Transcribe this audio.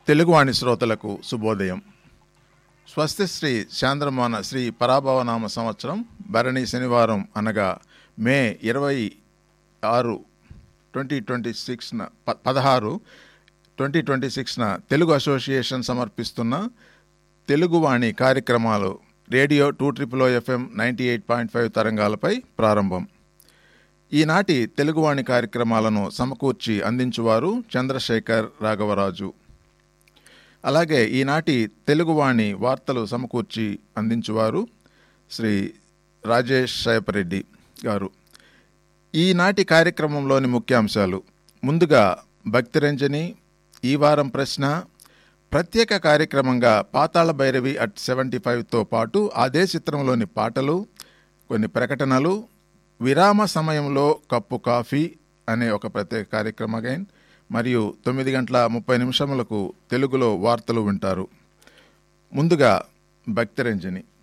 తెలుగువాణి శ్రోతలకు శుభోదయం స్వస్తి శ్రీ చాంద్రమాన శ్రీ పరాభవనామ సంవత్సరం భరణి శనివారం అనగా మే ఇరవై ఆరు ట్వంటీ ట్వంటీ సిక్స్న ప పదహారు ట్వంటీ ట్వంటీ సిక్స్న తెలుగు అసోసియేషన్ సమర్పిస్తున్న తెలుగువాణి కార్యక్రమాలు radio two triple FM ninety eight point five తరంగాలపై ప్రారంభం ఈనాటి తెలుగువాణి కార్యక్రమాలను సమకూర్చి అందించువారు చంద్రశేఖర్ రాఘవరాజు అలాగే ఈనాటి తెలుగువాణి వార్తలు సమకూర్చి అందించువారు శ్రీ రాజేష్ శయపరెడ్డి గారు ఈనాటి కార్యక్రమంలోని ముఖ్యాంశాలు ముందుగా భక్తిరంజని ఈ వారం ప్రశ్న ప్రత్యేక కార్యక్రమంగా పాతాళ భైరవి అట్ సెవెంటీ ఫైవ్తో పాటు అదే చిత్రంలోని పాటలు కొన్ని ప్రకటనలు విరామ సమయంలో కప్పు కాఫీ అనే ఒక ప్రత్యేక కార్యక్రమం again, మరియు తొమ్మిది గంటల ముప్పై నిమిషములకు తెలుగులో వార్తలు వింటారు ముందుగా భక్తిరంజని